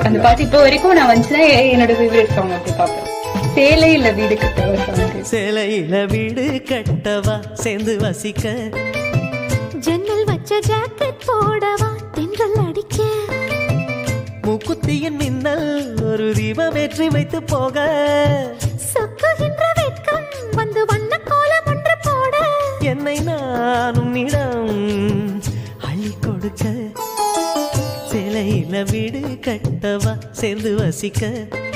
அந்த பாட்டு இப்போ வரைக்கும் நான் வந்துச்சுன்னா எ- என்னோட ஃபேவரட் சாங் அப்படி பார்ப்பேன் சேலை இல்ல வீடு கட்ட ஒரு சாங் சேலையில வீடு கட்டவா சேர்ந்து வசிக்க ஜன்னல் வச்ச ஜாக்கெட் போடவா தென்றல் அடிக்க மூக்குத்தியின் மின்னல் ஒரு தீபம் ஏற்றி வைத்து போக சொக்குகின்ற வெட்கம் வந்து வண்ண கோலம் ஒன்று போட என்னை நான் உன்னிடம் அள்ளி கொடுக்க சேலையில வீடு கட்டவா சேர்ந்து வசிக்க